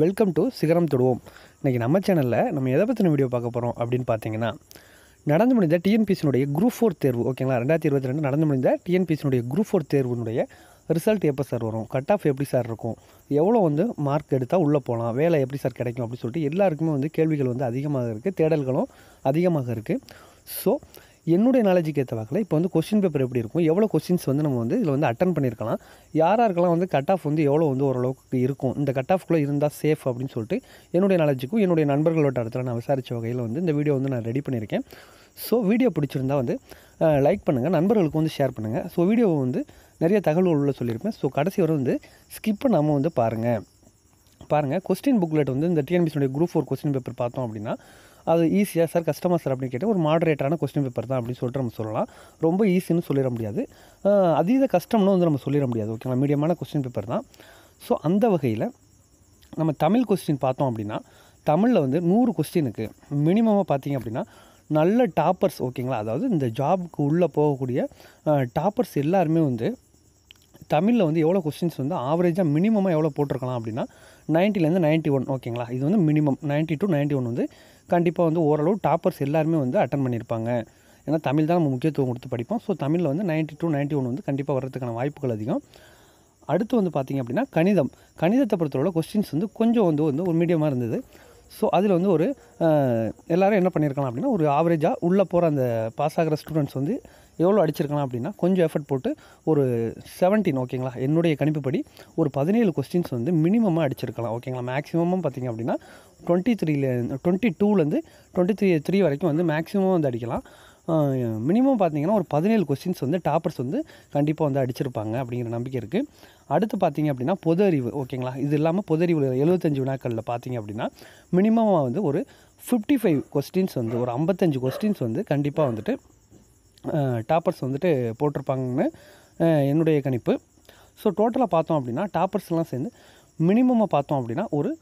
welcome to சிகரம் தொடுவோம் இன்றைக்கி நம்ம சேனலில் நம்ம எதை பற்றின வீடியோ பார்க்க போகிறோம் அப்படின்னு பார்த்தீங்கன்னா நடந்து முடிந்த டிஎன்பிசினுடைய குரூப் ஃபோர் தேர்வு ஓகேங்களா ரெண்டாயிரத்தி இருபத்தி ரெண்டு நடந்து முடிந்த டிஎன்பிசினுடைய குரூப் ஃபோர் தேர்வுனுடைய ரிசல்ட் எப்போ சார் வரும் கட் ஆஃப் எப்படி சார் இருக்கும் எவ்வளோ வந்து மார்க் எடுத்தால் உள்ளே போகலாம் வேலை எப்படி சார் கிடைக்கும் அப்படின்னு சொல்லிட்டு எல்லாருக்குமே வந்து கேள்விகள் வந்து அதிகமாக இருக்குது தேடல்களும் அதிகமாக இருக்குது ஸோ என்னுடைய நாலேஜுக்கு ஏற்ற வாக்கில் இப்போ வந்து கொஸ்டின் பேப்பர் எப்படி இருக்கும் எவ்வளோ கொஸ்டின்ஸ் வந்து நம்ம வந்து இதில் வந்து அட்டன் பண்ணியிருக்கலாம் யாராருக்கெல்லாம் வந்து கட் ஆஃப் வந்து எவ்வளோ வந்து ஓரளவுக்கு இருக்கும் இந்த கட் ஆஃப்குள்ளே இருந்தால் சேஃப் அப்படின்னு சொல்லிட்டு என்னுடைய நாலேஜுக்கும் என்னுடைய நண்பர்களோட இடத்துல நான் விசாரித்த வகையில் வந்து இந்த வீடியோ வந்து நான் ரெடி பண்ணியிருக்கேன் ஸோ வீடியோ பிடிச்சிருந்தா வந்து லைக் பண்ணுங்கள் நண்பர்களுக்கு வந்து ஷேர் பண்ணுங்கள் ஸோ வீடியோவை வந்து நிறைய தகவல்கள் உள்ள சொல்லியிருப்பேன் ஸோ கடைசி வரை வந்து ஸ்கிப் பண்ணாமல் வந்து பாருங்கள் பாருங்கள் கொஸ்டின் புக்லெட் வந்து இந்த டிஎன்பிசியுடைய குரூப் ஃபோர் கொஸ்டின் பேப்பர் பார்த்தோம் அப்படின்னா அது ஈஸியாக சார் கஷ்டமாக சார் அப்படின்னு கேட்டால் ஒரு மாடரேட்டரான கொஸ்டின் பேப்பர் தான் அப்படின்னு சொல்லிட்டு நம்ம சொல்லலாம் ரொம்ப ஈஸின்னு சொல்லிட முடியாது ஆஹ் அதீத கஷ்டம்னு வந்து நம்ம சொல்லிட முடியாது ஓகேங்களா மீடியமான கொஸ்டின் பேப்பர் தான் ஸோ அந்த வகையில் நம்ம தமிழ் கொஸ்டின் பார்த்தோம் அப்படின்னா தமிழில் வந்து நூறு கொஸ்டினுக்கு மினிமமாக பார்த்தீங்க அப்படின்னா நல்ல டாப்பர்ஸ் ஓகேங்களா அதாவது இந்த ஜாபுக்கு உள்ளே போகக்கூடிய டாப்பர்ஸ் எல்லாருமே வந்து தமிழில் வந்து எவ்வளோ கொஸ்டின்ஸ் வந்து ஆவரேஜாக மினிமமாக எவ்வளோ போட்டிருக்கலாம் அப்படின்னா நைன்ட்டிலேருந்து நைன்ட்டி ஒன் ஓகேங்களா இது வந்து minimum ninety two ninety one வந்து கண்டிப்பாக வந்து ஓரளவு டாப்பர்ஸ் எல்லாருமே வந்து அட்டன் பண்ணியிருப்பாங்க ஏன்னா தமிழ் தான் நம்ம முக்கியத்துவம் கொடுத்து படிப்போம் ஸோ தமிழில் வந்து நைன்ட்டி டு நைன்ட்டி ஒன் வந்து கண்டிப்பாக வர்றதுக்கான வாய்ப்புகள் அதிகம் அடுத்து வந்து பார்த்திங்க அப்படின்னா கணிதம் கணிதத்தை பொறுத்தவரை கொஸ்டின்ஸ் வந்து கொஞ்சம் வந்து வந்து ஒரு மீடியமாக இருந்தது ஸோ அதில் வந்து ஒரு அஹ், எல்லாரும் என்ன பண்ணியிருக்கலாம் அப்படின்னா ஒரு ஆவரேஜாக உள்ளே போகிற அந்த பாஸ் ஆகிற ஸ்டூடெண்ட்ஸ் வந்து எவ்வளோ அடிச்சிருக்கலாம் அப்படின்னா கொஞ்சம் எஃபர்ட் போட்டு ஒரு செவன்டீன் ஓகேங்களா என்னுடைய கணிப்புப்படி ஒரு பதினேழு கொஸ்டின்ஸ் வந்து மினிமமாக அடிச்சிருக்கலாம் ஓகேங்களா மேக்ஸிமமாக பார்த்தீங்க அப்படின்னா டுவெண்ட்டி த்ரீல டுவெண்ட்டி டூலேருந்து டுவெண்ட்டி த்ரீ த்ரீ வரைக்கும் வந்து மேக்ஸிமம் வந்து அடிக்கலாம் மினிமம் பார்த்தீங்கன்னா ஒரு பதினேழு கொஸ்டின்ஸ் வந்து டாப்பர்ஸ் வந்து கண்டிப்பாக வந்து அடிச்சிருப்பாங்க அப்படிங்கிற நம்பிக்கை இருக்குது அடுத்து பார்த்தீங்க அப்படின்னா பொது அறிவு ஓகேங்களா இது இல்லாமல் பொது அறிவு எழுபத்தஞ்சு வினாக்களில் பார்த்தீங்க அப்படின்னா மினிமமாக வந்து ஒரு ஃபிஃப்டி ஃபைவ் கொஸ்டின்ஸ் வந்து ஒரு ஐம்பத்தஞ்சு கொஸ்டின்ஸ் வந்து கண்டிப்பாக வந்துட்டு டாப்பர்ஸ் வந்துட்டு போட்டிருப்பாங்கன்னு அஹ், என்னுடைய கணிப்பு ஸோ டோட்டலாக பார்த்தோம் அப்படின்னா டாப்பர்ஸ்லாம் சேர்ந்து மினிமமாக பார்த்தோம் அப்படின்னா ஒரு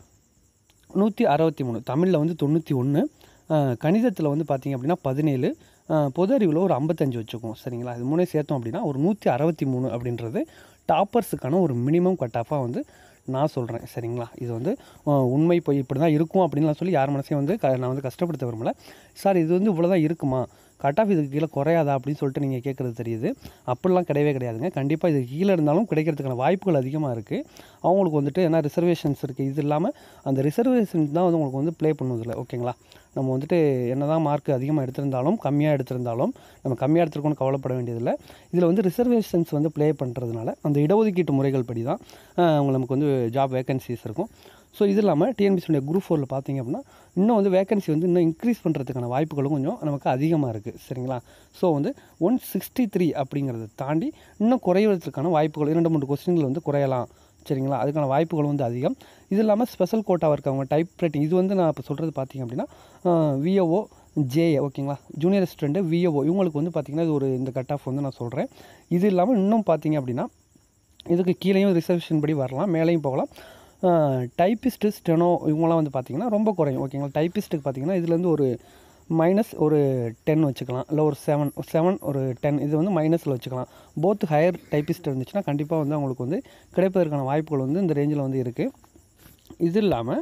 நூற்றி அறுபத்தி மூணு தமிழில் வந்து தொண்ணூற்றி ஒன்று கணிதத்தில் வந்து பார்த்திங்க அப்படின்னா பதினேழு பொது அறிவில் ஒரு ஐம்பத்தஞ்சு வச்சுக்குவோம் சரிங்களா இது மூணே சேர்த்தோம் அப்படின்னா ஒரு நூற்றி அறுபத்தி மூணு அப்படின்றது டாப்பர்ஸுக்கான ஒரு மினிமம் கட் ஆஃபாக வந்து நான் சொல்கிறேன் சரிங்களா இது வந்து அஹ், உண்மை போய் இப்படி தான் இருக்கும் அப்படின்லாம் சொல்லி யார் மனசையும் வந்து க நான் வந்து கஷ்டப்படுத்த விரும்பல சார் இது வந்து இவ்வளோ தான் இருக்குமா கட் ஆஃப் இதுக்கு கீழே குறையாதா அப்படின்னு சொல்லிட்டு நீங்கள் கேட்குறது தெரியுது அப்படிலாம் கிடையவே கிடையாதுங்க கண்டிப்பாக இது கீழே இருந்தாலும் கிடைக்கிறதுக்கான வாய்ப்புகள் அதிகமாக இருக்குது அவங்களுக்கு வந்துட்டு என்ன ரிசர்வேஷன்ஸ் இருக்குது இது இல்லாமல் அந்த ரிசர்வேஷன்ஸ் தான் வந்து உங்களுக்கு வந்து ப்ளே பண்ணுவதில்லை ஓகேங்களா நம்ம வந்துட்டு என்ன தான் மார்க் அதிகமாக எடுத்திருந்தாலும் கம்மியாக எடுத்திருந்தாலும் நம்ம கம்மியாக எடுத்திருக்கோம்னு கவலைப்பட வேண்டியதில்லை இதில் வந்து ரிசர்வேஷன்ஸ் வந்து ப்ளே பண்ணுறதுனால அந்த இடஒதுக்கீட்டு முறைகள் படி தான் ஆஹ், அவங்க நமக்கு வந்து ஜாப் வேகன்சிஸ் இருக்கும் ஸோ இது இல்லாமல் டிஎன்பிசியுடைய குரூப் ஃபோரில் பார்த்தீங்க அப்படின்னா இன்னும் வந்து வேகன்சி வந்து இன்னும் இன்க்ரீஸ் பண்ணுறதுக்கான வாய்ப்புகளும் கொஞ்சம் நமக்கு அதிகமாக இருக்குது சரிங்களா ஸோ வந்து ஒன் சிக்ஸ்டி த்ரீ அப்படிங்கிறத தாண்டி இன்னும் குறைவதற்கான வாய்ப்புகள் இரண்டு மூன்று கொஸ்டின்கள் வந்து குறையலாம் சரிங்களா அதுக்கான வாய்ப்புகள் வந்து அதிகம் இது இல்லாமல் ஸ்பெஷல் கோட்டாக இருக்கவங்க டைப் ரைட்டிங் இது வந்து நான் இப்போ சொல்கிறது பார்த்தீங்க அப்படின்னா விஓஓ ஜேஏ ஓகேங்களா ஜூனியர் அசிஸ்டண்ட்டு விஓஓ இவங்களுக்கு வந்து பார்த்திங்கன்னா இது ஒரு இந்த கட் ஆஃப் வந்து நான் சொல்கிறேன் இது இல்லாமல் இன்னும் பார்த்தீங்க அப்படின்னா இதுக்கு கீழேயும் ரிசர்வேஷன் படி வரலாம் மேலேயும் போகலாம் டைப்பிஸ்ட்டு ஸ்டெனோ இவங்களாம் வந்து பார்த்திங்கன்னா ரொம்ப குறையும் ஓகேங்களா டைப்பிஸ்ட்டுக்கு பார்த்திங்கன்னா இதுலேருந்து ஒரு மைனஸ் ஒரு டென் வச்சுக்கலாம் இல்லை ஒரு செவன் செவன் ஒரு டென் இது வந்து மைனஸில் வச்சுக்கலாம் போத் ஹையர் டைப்பிஸ்ட் இருந்துச்சுன்னா கண்டிப்பாக வந்து அவங்களுக்கு வந்து கிடைப்பதற்கான வாய்ப்புகள் வந்து இந்த ரேஞ்சில் வந்து இருக்குது இது இல்லாமல்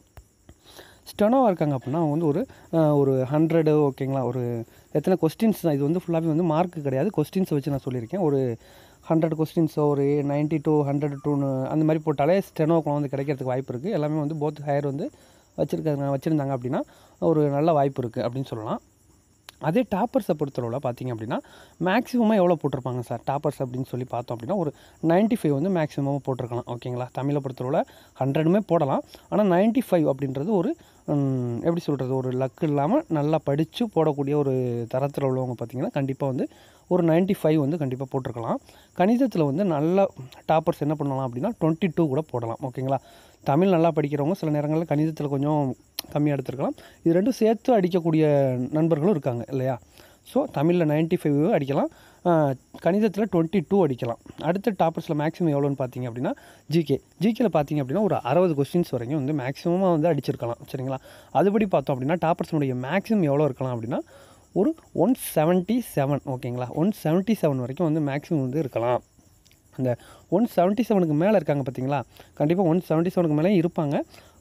ஸ்டெனோவாக இருக்காங்க அப்படின்னா அவங்க வந்து ஒரு அஹ், ஒரு ஹண்ட்ரடு ஓகேங்களா ஒரு எத்தனை கொஸ்டின்ஸ் தான் இது வந்து ஃபுல்லாகவே வந்து மார்க் கிடையாது கொஸ்டின்ஸ் வச்சு நான் சொல்லியிருக்கேன் ஒரு ஹண்ட்ரட் கொஸ்டின்ஸோ ஒரு நைன்ட்டி டூ ஹண்ட்ரட் டூன்னு அந்த மாதிரி போட்டாலே ஸ்டெனோக்குலாம் வந்து கிடைக்கிறதுக்கு வாய்ப்பு இருக்குது எல்லாமே வந்து போத் ஹையர் வந்து வச்சுருக்காங்க வச்சுருந்தாங்க அப்படின்னா ஒரு நல்ல வாய்ப்பு இருக்குது அப்படின்னு சொல்லலாம் அதே டாப்பர்ஸை பொறுத்தளவில் பார்த்தீங்க அப்படின்னா மேக்ஸிமமாக எவ்வளோ போட்டிருப்பாங்க சார் டாப்பர்ஸ் அப்படின்னு சொல்லி பார்த்தோம் அப்படின்னா ஒரு 95 ஃபைவ் வந்து மேக்ஸிமமாக போட்டிருக்கலாம் ஓகேங்களா தமிழை பொறுத்தளவில் ஹண்ட்ரடுமே போடலாம் ஆனால் 95 ஃபைவ் அப்படின்றது ஒரு ம், எப்படி சொல்கிறது ஒரு லக் இல்லாமல் நல்லா படித்து போடக்கூடிய ஒரு தரத்தில் உள்ளவங்க பார்த்தீங்கன்னா கண்டிப்பாக வந்து ஒரு 95 ஃபைவ் வந்து கண்டிப்பாக போட்டிருக்கலாம் கணிதத்தில் வந்து நல்ல டாப்பர்ஸ் என்ன பண்ணலாம் அப்படின்னா டுவெண்ட்டி டூ கூட போடலாம் ஓகேங்களா தமிழ் நல்லா படிக்கிறவங்க சில நேரங்களில் கணிதத்தில் கொஞ்சம் கம்மியாக எடுத்துருக்கலாம் இது ரெண்டும் சேர்த்து அடிக்கக்கூடிய நண்பர்களும் இருக்காங்க இல்லையா ஸோ தமிழில் 95 ஃபைவ் அடிக்கலாம் கணிதத்தில் டுவெண்ட்டி டூ அடிக்கலாம் அடுத்த டாப்பர்ஸில் மேக்ஸிமம் எவ்வளோன்னு பார்த்தீங்க அப்படின்னா ஜிகே ஜிகேல பார்த்தீங்க அப்படின்னா ஒரு அறுபது கொஸ்டின்ஸ் வரைக்கும் வந்து மேக்ஸிமமாக வந்து அடிச்சிருக்கலாம் சரிங்களா அதுபடி பார்த்தோம் அப்படின்னா டாப்பர்ஸினுடைய மேக்ஸிமம் எவ்வளோ இருக்கலாம் அப்படின்னா ஒரு ஒன் செவன்ட்டி செவன் ஓகேங்களா ஒன் செவன்ட்டி செவன் வரைக்கும் வந்து மேக்ஸிமம் வந்து இருக்கலாம் அந்த ஒன் செவன்ட்டி செவனுக்கு மேலே இருக்காங்க பார்த்தீங்களா கண்டிப்பாக ஒன் செவன்ட்டி செவனுக்கு மேலே இருப்பாங்க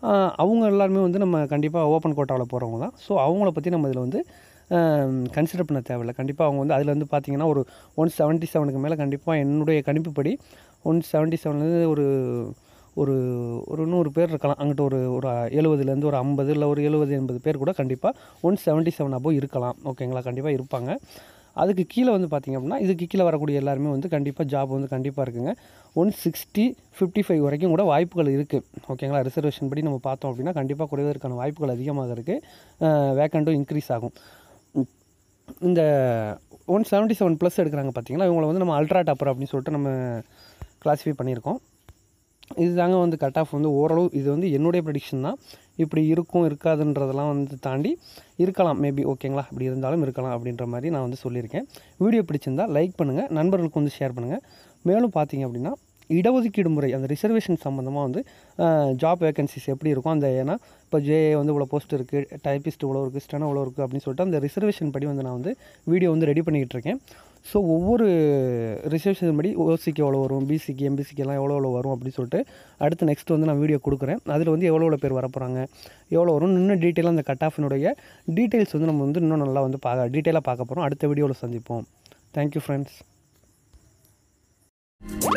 ஆஹ் அவங்க எல்லாருமே வந்து நம்ம கண்டிப்பாக ஓப்பன் கோட்டாவில் போகிறவங்க தான் ஸோ அவங்கள பற்றி நம்ம இதில் வந்து கன்சிடர் பண்ண தேவையில்ல கண்டிப்பாக அவங்க வந்து அதில் வந்து பார்த்திங்கன்னா ஒரு ஒன் செவன்ட்டி செவனுக்கு மேலே கண்டிப்பாக என்னுடைய கணிப்புப்படி ஒன் செவன்ட்டி செவன்லேருந்து ஒரு ஒரு ஒரு நூறு பேர் இருக்கலாம் அங்கிட்ட ஒரு ஒரு எழுபதுலேருந்து ஒரு ஐம்பது இல்லை ஒரு எழுபது எண்பது பேர் கூட கண்டிப்பாக ஒன் செவன்ட்டி செவன் அபோவ் இருக்கலாம் ஓகேங்களா கண்டிப்பாக இருப்பாங்க அதுக்கு கீழே வந்து பார்த்திங்க அப்படின்னா இதுக்கு கீழே வரக்கூடிய எல்லாருமே வந்து கண்டிப்பாக ஜாப் வந்து கண்டிப்பாக இருக்குங்க ஒன் சிக்ஸ்டி ஃபிஃப்டி ஃபைவ் வரைக்கும் கூட வாய்ப்புகள் இருக்குது ஓகேங்களா ரிசர்வேஷன் படி நம்ம பார்த்தோம் அப்படின்னா கண்டிப்பாக குறைவதற்கான வாய்ப்புகள் அதிகமாக இருக்குது வேக்கண்ட்டும் இன்க்ரீஸ் ஆகும் இந்த ஒன் செவன்ட்டி செவன் ப்ளஸ் எடுக்கிறாங்க பார்த்தீங்களா இவங்களை வந்து நம்ம அல்ட்ரா டாப்பர் அப்படின்னு சொல்லிட்டு நம்ம கிளாஸிஃபை பண்ணியிருக்கோம் இதுதாங்க வந்து கட் ஆஃப் வந்து ஓரளவு இது வந்து என்னுடைய ப்ரெடிக்ஷன் தான் இப்படி இருக்கும் இருக்காதுன்றதெல்லாம் வந்து தாண்டி இருக்கலாம் மேபி ஓகேங்களா இப்படி இருந்தாலும் இருக்கலாம் அப்படின்ற மாதிரி நான் வந்து சொல்லியிருக்கேன் வீடியோ பிடிச்சிருந்தா லைக் பண்ணுங்கள் நண்பர்களுக்கு வந்து ஷேர் பண்ணுங்கள் மேலும் பார்த்தீங்க அப்படின்னா இடஒதுக்கீடு முறை அந்த ரிசர்வேஷன் சம்மந்தமாக வந்து ஜாப் வேகன்சிஸ் எப்படி இருக்கும் அந்த ஏன்னா இப்போ ஜேஏ வந்து இவ்வளோ போஸ்ட் இருக்குது டைப்பிஸ்ட் இவ்வளோ இருக்குது ஸ்டெனோ இவ்வளோ இருக்குது அப்படின்னு சொல்லிட்டு அந்த ரிசர்வேஷன் படி வந்து நான் வந்து வீடியோ வந்து ரெடி பண்ணிக்கிட்டு இருக்கேன் ஸோ ஒவ்வொரு ரிசர்வேஷன் படி ஓசிக்கு எவ்வளோ வரும் பிசிக்கு எம்பிசிக்கு எல்லாம் எவ்வளோ எவ்வளோ வரும் அப்படின்னு சொல்லிட்டு அடுத்து நெக்ஸ்ட் வந்து நான் வீடியோ கொடுக்குறேன் அதில் வந்து எவ்வளோ எவ்வளோ பேர் வரப்போகிறாங்க எவ்வளோ வரும் இன்னும் டீட்டெயிலாக அந்த கட் ஆஃபினுடைய டீட்டெயில்ஸ் வந்து நம்ம வந்து இன்னும் நல்லா வந்து பா டீட்டெயிலாக பார்க்க போகிறோம் அடுத்த வீடியோவில் சந்திப்போம் தேங்க்யூ ஃப்ரெண்ட்ஸ்